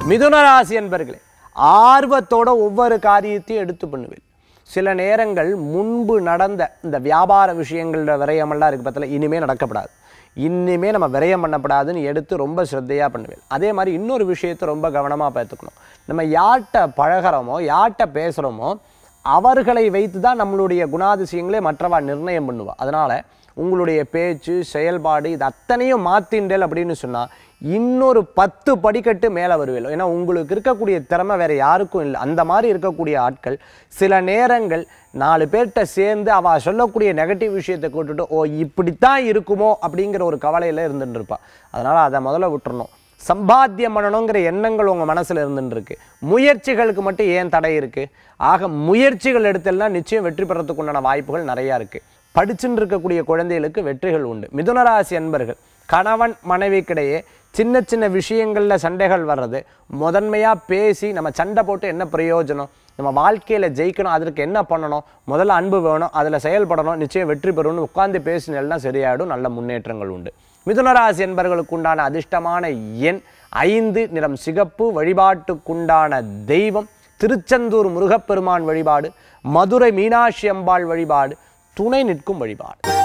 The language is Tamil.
மிதுன ராசி என்பர்களே ஆர்வத்தோட ஒவ்வொரு காரியத்தையும் எடுத்து பண்ணுவேன் சில நேரங்கள் முன்பு நடந்த இந்த வியாபார விஷயங்கள விரயமெல்லாம் இருக்கு பத்தில இனிமே நடக்கப்படாது இனிமே நம்ம விரயம் பண்ணப்படாதுன்னு எடுத்து ரொம்ப ஸ்ரத்தையாக பண்ணுவேன் அதே மாதிரி இன்னொரு விஷயத்தை ரொம்ப கவனமாக பார்த்துக்கணும் நம்ம யார்கிட்ட பழகிறோமோ யார்கிட்ட பேசுகிறோமோ அவர்களை வைத்து தான் நம்மளுடைய குணாதிசயங்களே மற்றவா நிர்ணயம் பண்ணுவா அதனால உங்களுடைய பேச்சு செயல்பாடு இது அத்தனையும் மாத்திண்டல் அப்படின்னு சொன்னால் இன்னொரு பத்து படிக்கட்டு மேலே வருவீங்க ஏன்னா உங்களுக்கு இருக்கக்கூடிய திறமை வேற யாருக்கும் இல்லை அந்த மாதிரி இருக்கக்கூடிய ஆட்கள் சில நேரங்கள் நாலு பேர்கிட்ட சேர்ந்து அவ சொல்லக்கூடிய நெகட்டிவ் விஷயத்தை கூட்டுட்டு ஓ இப்படித்தான் இருக்குமோ அப்படிங்கிற ஒரு கவலையில் இருந்துட்டு இருப்பா அதனால் அதை முதல்ல விட்டுறணும் சம்பாத்தியம் பண்ணணுங்கிற எண்ணங்கள் உங்கள் மனசில் இருந்துட்டு இருக்கு முயற்சிகளுக்கு மட்டும் ஏன் தடை இருக்குது ஆக முயற்சிகள் எடுத்தெல்லாம் நிச்சயம் வெற்றி பெறத்துக்கு உண்டான வாய்ப்புகள் நிறையா இருக்குது படிச்சுட்டு இருக்கக்கூடிய குழந்தைகளுக்கு வெற்றிகள் உண்டு மிதுனராசி அன்பர்கள் கணவன் மனைவிக்கிடையே சின்ன சின்ன விஷயங்களில் சண்டைகள் வர்றது முதன்மையாக பேசி நம்ம சண்டை போட்டு என்ன பிரயோஜனம் நம்ம வாழ்க்கையில் ஜெயிக்கணும் அதற்கு என்ன பண்ணணும் முதல்ல அன்பு வேணும் அதில் செயல்படணும் நிச்சயம் வெற்றி பெறணும்னு உட்கார்ந்து பேசினா சரியாயிடும் நல்ல முன்னேற்றங்கள் உண்டு மிதுனராசி என்பவர்களுக்கு உண்டான அதிர்ஷ்டமான எண் ஐந்து நிறம் சிகப்பு வழிபாட்டுக்குண்டான தெய்வம் திருச்செந்தூர் முருகப்பெருமான் வழிபாடு மதுரை மீனாட்சி அம்பாள் வழிபாடு துணை நிற்கும் வழிபாடு